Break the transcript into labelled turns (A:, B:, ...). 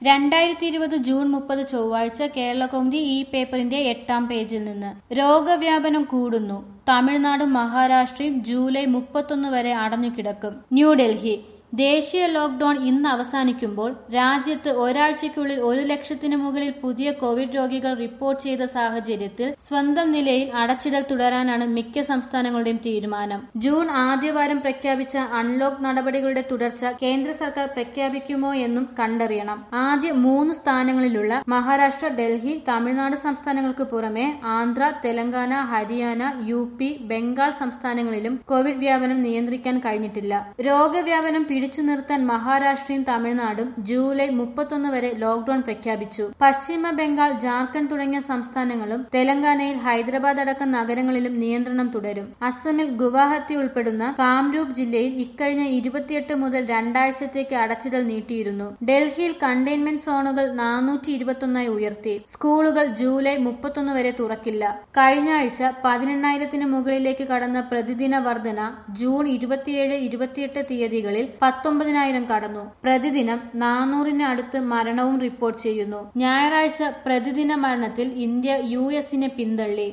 A: രണ്ടായിരത്തി ഇരുപത് ജൂൺ മുപ്പത് ചൊവ്വാഴ്ച കേരളകൗമുദി ഈ പേപ്പറിന്റെ എട്ടാം പേജിൽ നിന്ന് രോഗവ്യാപനം കൂടുന്നു തമിഴ്നാടും മഹാരാഷ്ട്രയും ജൂലൈ മുപ്പത്തൊന്ന് വരെ അടഞ്ഞുകിടക്കും ന്യൂഡൽഹി ദേശീയ ലോക്ഡൌൺ ഇന്ന് അവസാനിക്കുമ്പോൾ രാജ്യത്ത് ഒരാഴ്ചയ്ക്കുള്ളിൽ ഒരു ലക്ഷത്തിന് മുകളിൽ പുതിയ കോവിഡ് രോഗികൾ റിപ്പോർട്ട് ചെയ്ത സാഹചര്യത്തിൽ സ്വന്തം നിലയിൽ അടച്ചിടൽ തുടരാനാണ് മിക്ക സംസ്ഥാനങ്ങളുടെയും തീരുമാനം ജൂൺ ആദ്യവാരം പ്രഖ്യാപിച്ച അൺലോക്ക് നടപടികളുടെ തുടർച്ച കേന്ദ്ര സർക്കാർ പ്രഖ്യാപിക്കുമോ എന്നും കണ്ടറിയണം ആദ്യ മൂന്ന് സ്ഥാനങ്ങളിലുള്ള മഹാരാഷ്ട്ര ഡൽഹി തമിഴ്നാട് സംസ്ഥാനങ്ങൾക്ക് പുറമെ ആന്ധ്ര തെലങ്കാന ഹരിയാന യു പി ബംഗാൾ സംസ്ഥാനങ്ങളിലും കോവിഡ് വ്യാപനം നിയന്ത്രിക്കാൻ കഴിഞ്ഞിട്ടില്ല രോഗവ്യാപനം പിടിച്ചു നിർത്താൻ മഹാരാഷ്ട്രയും തമിഴ്നാടും ജൂലൈ മുപ്പത്തൊന്ന് വരെ ലോക്ഡൌൺ പ്രഖ്യാപിച്ചു പശ്ചിമ ബംഗാൾ ജാർഖണ്ഡ് തുടങ്ങിയ സംസ്ഥാനങ്ങളും തെലങ്കാനയിൽ ഹൈദരാബാദ് അടക്കം നഗരങ്ങളിലും നിയന്ത്രണം തുടരും അസമിൽ ഗുവാഹത്തി ഉൾപ്പെടുന്ന കാംരൂപ് ജില്ലയിൽ ഇക്കഴിഞ്ഞ ഇരുപത്തിയെട്ട് മുതൽ രണ്ടാഴ്ചത്തേക്ക് അടച്ചിടൽ നീട്ടിയിരുന്നു ഡൽഹിയിൽ കണ്ടെയ്ൻമെന്റ് സോണുകൾ നാനൂറ്റി ഇരുപത്തൊന്നായി ഉയർത്തി സ്കൂളുകൾ ജൂലൈ മുപ്പത്തൊന്ന് വരെ തുറക്കില്ല കഴിഞ്ഞ ആഴ്ച പതിനെണ്ണായിരത്തിന് മുകളിലേക്ക് കടന്ന പ്രതിദിന വർധന ജൂൺ ഇരുപത്തിയേഴ് ഇരുപത്തിയെട്ട് തീയതികളിൽ പത്തൊമ്പതിനായിരം കടന്നു പ്രതിദിനം നാനൂറിന് അടുത്ത് മരണവും റിപ്പോർട്ട് ചെയ്യുന്നു ഞായറാഴ്ച പ്രതിദിന മരണത്തിൽ ഇന്ത്യ യു എസിനെ പിന്തള്ളി